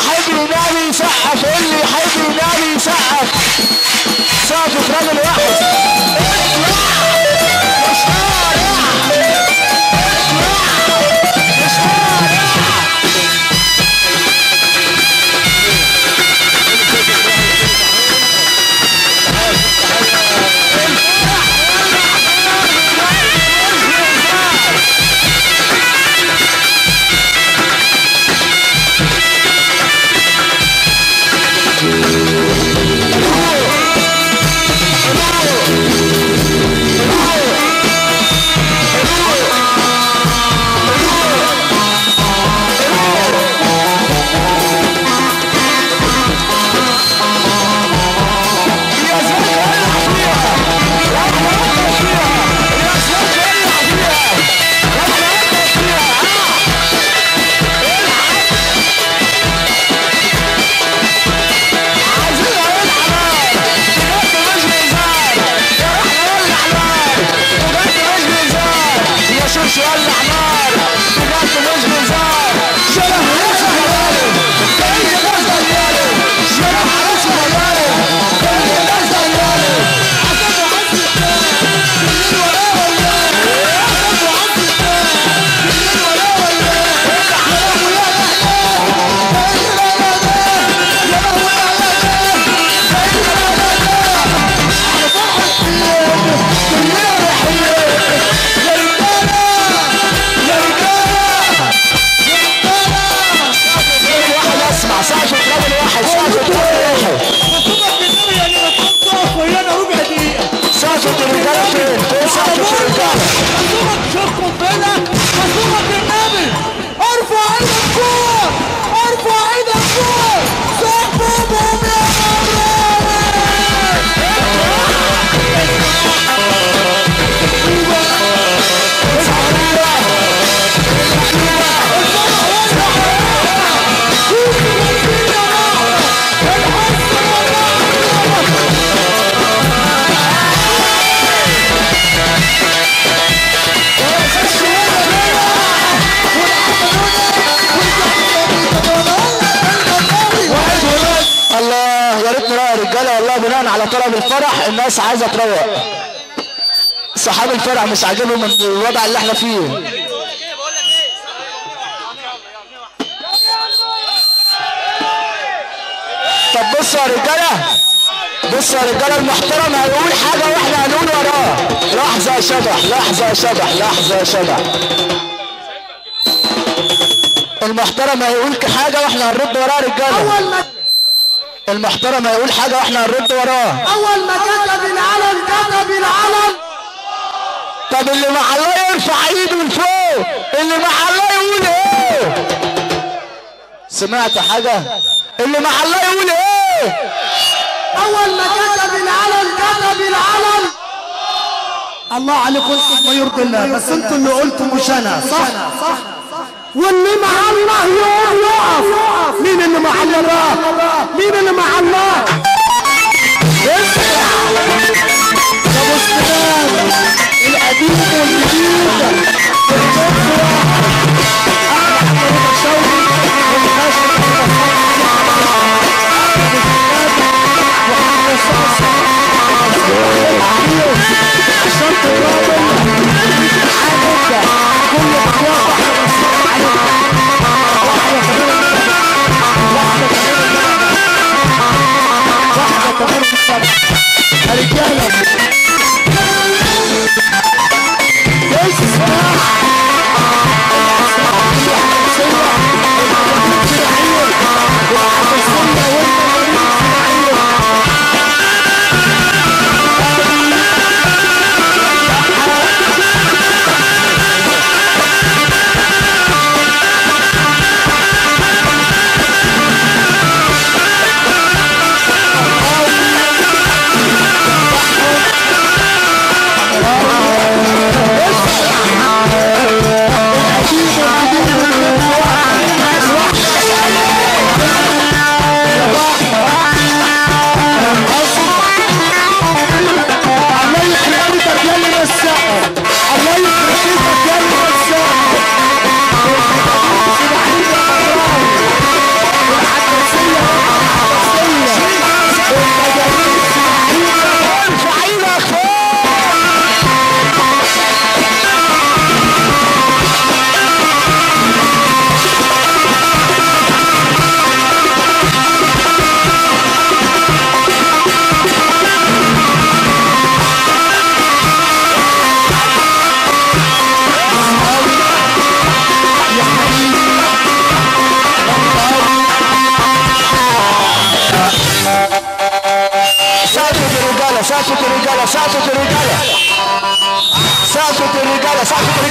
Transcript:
يحب ينام يسقف اللي يحب ينام يسقف سقف راجل واحد اطلع يا شارع اطلع يا شارع يا زلمة ولع فيها واحنا ولع فيها يا زلمة ولع فيها واحنا ولع فيها اه العب عايزين ولع نار بجد مش بهزار يا احنا ولع نار بجد مش بهزار يا شوش ولع نار بجد مش بهزار شبه ناس هلالي كل ناس هلالي شبه ناس هلالي كل ناس هلالي عصب وعصب بالليل ولا ولا عصب وعصب بالليل ولا ولا يا حرام ويا واحد اسمع سقف راجل واحد سقف راجل واحد خطوبك بالنبي يعني بتقوم تقف ويانا ربع دقيقة سقف الرجاله فين؟ فين سقف الرجاله؟ خطوبك شوف قنبلة خطوبك بالنبي ارفع ايدك فوق ارفع ايدك فوق صاحبهم يا الله يا ريت نلاقي رجاله والله بناء على طلب الفرح الناس عايزه تروق صحاب الفرح مش عاجبهم الوضع اللي احنا فيه طب بصوا يا رجاله بصوا يا رجاله المحترم هيقول حاجه واحنا هنقول وراه لحظه يا شبح لحظه يا شبح لحظه يا شبح المحترم هيقول حاجه واحنا هنرد وراه يا رجاله اول ما المحترم هيقول حاجه واحنا هنرد وراه اول ما كتب العلم كتب العلم طب اللي مع الله يرفع ايده لفوق اللي مع الله يقول ايه سمعت حاجه اللي مع الله يقول ايه اول ما كتب العلم كتب العلم الله عليكم انتم ما يرضي الله بس انتوا اللي قلتوا مش انا صح صح واللي مع الله يقوم يقف مين اللي مع الله بقى مين اللي مع الله اسمع يا ابو سليمان القديم والجديد الجد واحد احمد شوقي والخشب عشان تقابل حاجة كل اخوات احنا مسؤولين واحدة كمان بالصبر يا رجالة اسمع سقفة الرجالة سقفة الرجالة سقفة الرجالة سقفة الرجالة سقفة